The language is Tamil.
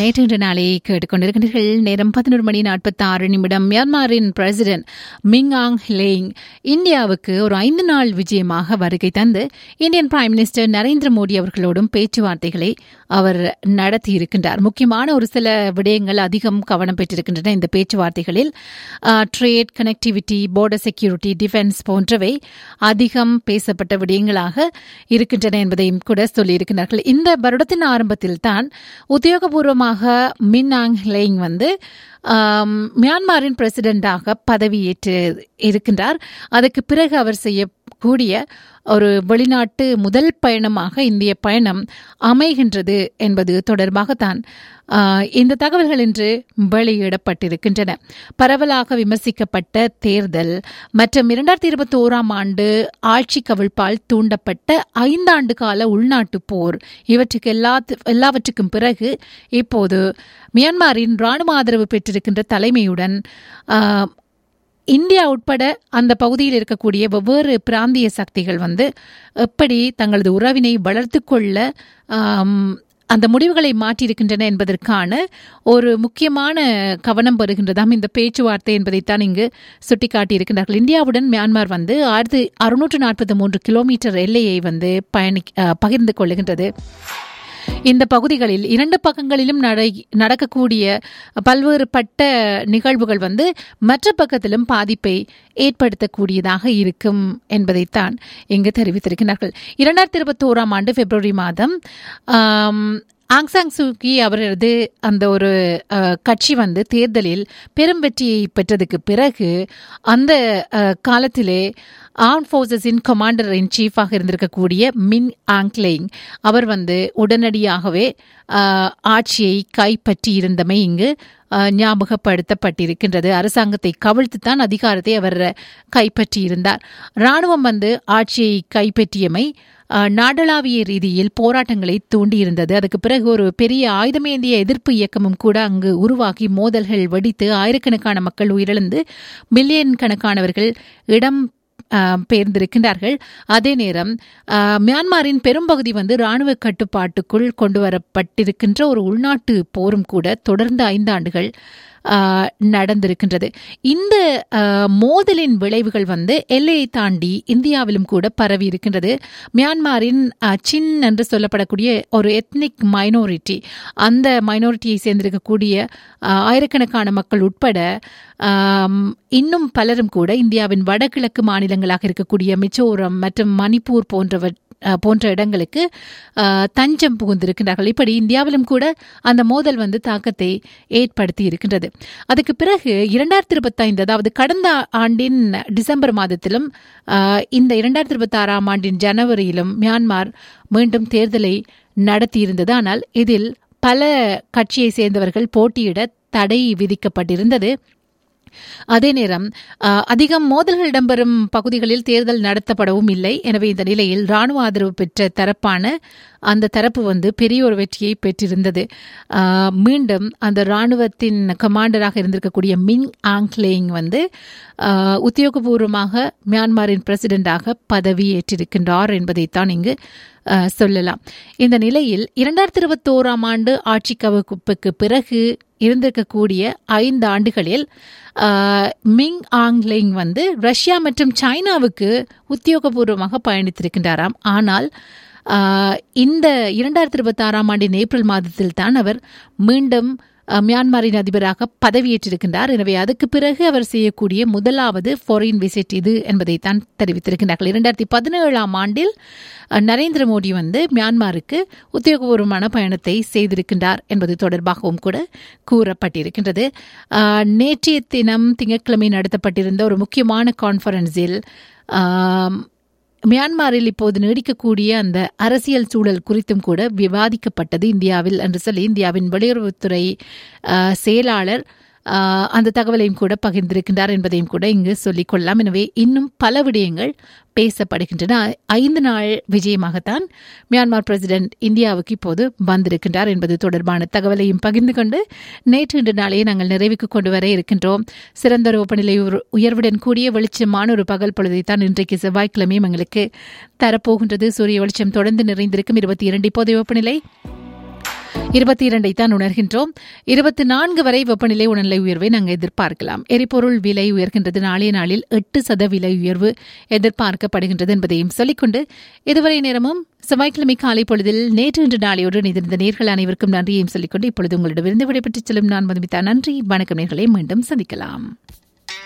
நேற்று இன்று நாளை கேட்டுக்கொண்டிருக்கின்றீர்கள் நேரம் பதினோரு மணி நாற்பத்தி ஆறு நிமிடம் மியான்மரின் பிரசிடென்ட் மிங் ஆங் ஹிலேங் இந்தியாவுக்கு ஒரு ஐந்து நாள் விஜயமாக வருகை தந்து Indian prime minister Narendra Modi அவர்களோடும் பேச்சுவார்த்தைகளை அவர் நடத்தியிருக்கின்றார் முக்கியமான ஒரு சில விடயங்கள் அதிகம் கவனம் பெற்றிருக்கின்றன இந்த பேச்சுவார்த்தைகளில் trade connectivity border security defence போன்றவை அதிகம் பேசப்பட்ட விடயங்களாக இருக்கின்றன என்பதையும் கூட சொல்லியிருக்கிறார்கள் இந்த வருடத்தின் ஆரம்பத்தில் தான் உத்தியோகபூர்வமாக மின் ஆங் லேங் வந்து மியான்மரின் பிரசிடென்டாக பதவியேற்று இருக்கின்றார் அதற்கு பிறகு அவர் செய்யக்கூடிய ஒரு வெளிநாட்டு முதல் பயணமாக இந்திய பயணம் அமைகின்றது என்பது தொடர்பாகத்தான் இந்த தகவல்கள் இன்று வெளியிடப்பட்டிருக்கின்றன பரவலாக விமர்சிக்கப்பட்ட தேர்தல் மற்றும் இரண்டாயிரத்தி இருபத்தி ஓராம் ஆண்டு ஆட்சி கவிழ்ப்பால் தூண்டப்பட்ட ஐந்தாண்டு கால உள்நாட்டு போர் இவற்றுக்கு எல்லா எல்லாவற்றுக்கும் பிறகு இப்போது மியான்மரின் ராணுவ ஆதரவு பெற்றிருக்கின்ற தலைமையுடன் இந்தியா உட்பட அந்த பகுதியில் இருக்கக்கூடிய வெவ்வேறு பிராந்திய சக்திகள் வந்து எப்படி தங்களது உறவினை வளர்த்து கொள்ள அந்த முடிவுகளை மாற்றியிருக்கின்றன என்பதற்கான ஒரு முக்கியமான கவனம் பெறுகின்றதாம் இந்த பேச்சுவார்த்தை என்பதைத்தான் இங்கு சுட்டிக்காட்டியிருக்கின்றார்கள் இந்தியாவுடன் மியான்மர் வந்து ஆயிரத்தி அறுநூற்று நாற்பத்தி மூன்று கிலோமீட்டர் எல்லையை வந்து பயணி பகிர்ந்து கொள்ளுகின்றது இந்த பகுதிகளில் இரண்டு பக்கங்களிலும் நடக்கக்கூடிய பல்வேறுபட்ட நிகழ்வுகள் வந்து மற்ற பக்கத்திலும் பாதிப்பை ஏற்படுத்தக்கூடியதாக இருக்கும் என்பதைத்தான் இங்கு தெரிவித்திருக்கிறார்கள் இரண்டாயிரத்தி இருபத்தி ஓராம் ஆண்டு பிப்ரவரி மாதம் ஆங்சாங் சூகி அவரது அந்த ஒரு கட்சி வந்து தேர்தலில் பெரும் வெற்றியை பெற்றதுக்கு பிறகு அந்த காலத்திலே ஆர்ம் ஃபோர்ஸஸின் கமாண்டர் இன் சீஃபாக இருந்திருக்கக்கூடிய மின் ஆங்க்லேங் அவர் வந்து உடனடியாகவே ஆட்சியை கைப்பற்றி இருந்தமை இங்கு ஞாபகப்படுத்தப்பட்டிருக்கின்றது அரசாங்கத்தை கவிழ்த்துத்தான் அதிகாரத்தை அவர் கைப்பற்றியிருந்தார் ராணுவம் வந்து ஆட்சியை கைப்பற்றியமை நாடளாவிய ரீதியில் போராட்டங்களை தூண்டியிருந்தது அதுக்கு பிறகு ஒரு பெரிய ஆயுதமேந்திய எதிர்ப்பு இயக்கமும் கூட அங்கு உருவாகி மோதல்கள் வெடித்து ஆயிரக்கணக்கான மக்கள் உயிரிழந்து மில்லியன் கணக்கானவர்கள் இடம் பெயர்ந்திருக்கின்றார்கள் அதே நேரம் மியான்மரின் பெரும்பகுதி வந்து ராணுவ கட்டுப்பாட்டுக்குள் கொண்டு வரப்பட்டிருக்கின்ற ஒரு உள்நாட்டு போரும் கூட தொடர்ந்து ஐந்தாண்டுகள் நடந்திருக்கின்றது இந்த மோதலின் விளைவுகள் வந்து எல்லையை தாண்டி இந்தியாவிலும் கூட பரவி இருக்கின்றது மியான்மரின் சின் என்று சொல்லப்படக்கூடிய ஒரு எத்னிக் மைனாரிட்டி அந்த மைனாரிட்டியை சேர்ந்திருக்கக்கூடிய ஆயிரக்கணக்கான மக்கள் உட்பட இன்னும் பலரும் கூட இந்தியாவின் வடகிழக்கு மாநிலங்களாக இருக்கக்கூடிய மிச்சோரம் மற்றும் மணிப்பூர் போன்றவ போன்ற இடங்களுக்கு தஞ்சம் புகுந்திருக்கின்றார்கள் இப்படி இந்தியாவிலும் கூட அந்த மோதல் வந்து தாக்கத்தை ஏற்படுத்தி இருக்கின்றது அதுக்கு பிறகு இரண்டாயிரத்தி இருபத்தைந்து அதாவது கடந்த ஆண்டின் டிசம்பர் மாதத்திலும் இந்த இரண்டாயிரத்தி இருபத்தி ஆறாம் ஆண்டின் ஜனவரியிலும் மியான்மார் மீண்டும் தேர்தலை நடத்தியிருந்தது ஆனால் இதில் பல கட்சியை சேர்ந்தவர்கள் போட்டியிட தடை விதிக்கப்பட்டிருந்தது அதே நேரம் அதிகம் மோதல்கள் இடம்பெறும் பகுதிகளில் தேர்தல் நடத்தப்படவும் இல்லை எனவே இந்த நிலையில் ராணுவ ஆதரவு பெற்ற தரப்பான அந்த தரப்பு வந்து பெரிய ஒரு வெற்றியை பெற்றிருந்தது மீண்டும் அந்த ராணுவத்தின் கமாண்டராக இருந்திருக்கக்கூடிய மிங் ஆங்க்லேங் வந்து உத்தியோகபூர்வமாக மியான்மரின் பிரசிடென்டாக பதவியேற்றிருக்கின்றார் என்பதைத்தான் இங்கு சொல்லலாம் இந்த நிலையில் இரண்டாயிரத்தி இருபத்தி ஓராம் ஆண்டு ஆட்சி கவகுப்புக்கு பிறகு இருந்திருக்கக்கூடிய ஐந்து ஆண்டுகளில் மிங் ஆங்லிங் வந்து ரஷ்யா மற்றும் சைனாவுக்கு உத்தியோகபூர்வமாக பயணித்திருக்கின்றாராம் ஆனால் இந்த இரண்டாயிரத்தி இருபத்தி ஆறாம் ஆண்டின் ஏப்ரல் மாதத்தில் தான் அவர் மீண்டும் மியான்மரின் அதிபராக பதவியேற்றிருக்கின்றார் எனவே அதுக்கு பிறகு அவர் செய்யக்கூடிய முதலாவது ஃபாரின் விசிட் இது என்பதைத்தான் தெரிவித்திருக்கின்றார்கள் இரண்டாயிரத்தி பதினேழாம் ஆண்டில் நரேந்திர மோடி வந்து மியான்மருக்கு உத்தியோகபூர்வமான பயணத்தை செய்திருக்கின்றார் என்பது தொடர்பாகவும் கூட கூறப்பட்டிருக்கின்றது நேற்றைய தினம் திங்கட்கிழமை நடத்தப்பட்டிருந்த ஒரு முக்கியமான கான்ஃபரன்ஸில் மியான்மரில் இப்போது நீடிக்கக்கூடிய அந்த அரசியல் சூழல் குறித்தும் கூட விவாதிக்கப்பட்டது இந்தியாவில் என்று சொல்லி இந்தியாவின் வெளியுறவுத்துறை செயலாளர் அந்த தகவலையும் கூட பகிர்ந்திருக்கின்றார் என்பதையும் கூட இங்கு சொல்லிக் கொள்ளலாம் எனவே இன்னும் பல விடயங்கள் பேசப்படுகின்றன ஐந்து நாள் விஜயமாகத்தான் மியான்மர் பிரசிடென்ட் இந்தியாவுக்கு இப்போது வந்திருக்கின்றார் என்பது தொடர்பான தகவலையும் பகிர்ந்து கொண்டு நேற்று இன்று நாளையே நாங்கள் நிறைவுக்கு கொண்டு வர இருக்கின்றோம் சிறந்த வெப்பநிலை உயர்வுடன் கூடிய வெளிச்சமான ஒரு பகல் பொழுதைத்தான் இன்றைக்கு செவ்வாய்க்கிழமையும் எங்களுக்கு தரப்போகின்றது சூரிய வெளிச்சம் தொடர்ந்து நிறைந்திருக்கும் இருபத்தி இரண்டு இப்போதைய வெப்பநிலை இருபத்தி இரண்டை தான் உணர்கின்றோம் இருபத்தி நான்கு வரை வெப்பநிலை உணர்நிலை உயர்வை நாங்கள் எதிர்பார்க்கலாம் எரிபொருள் விலை உயர்கின்றது நாளைய நாளில் எட்டு சத விலை உயர்வு எதிர்பார்க்கப்படுகின்றது என்பதையும் சொல்லிக்கொண்டு இதுவரை நேரமும் செவ்வாய்க்கிழமை காலை பொழுதில் நேற்று இன்று நாளையோடு இணைந்திருந்த நேர்கள் அனைவருக்கும் நன்றியையும் சொல்லிக்கொண்டு இப்பொழுது உங்களிடமிருந்து விடைபெற்றுச் செல்லும் நான் மதுமிதா நன்றி வணக்கம் நேர்களை மீண்டும் சந்திக்கலாம்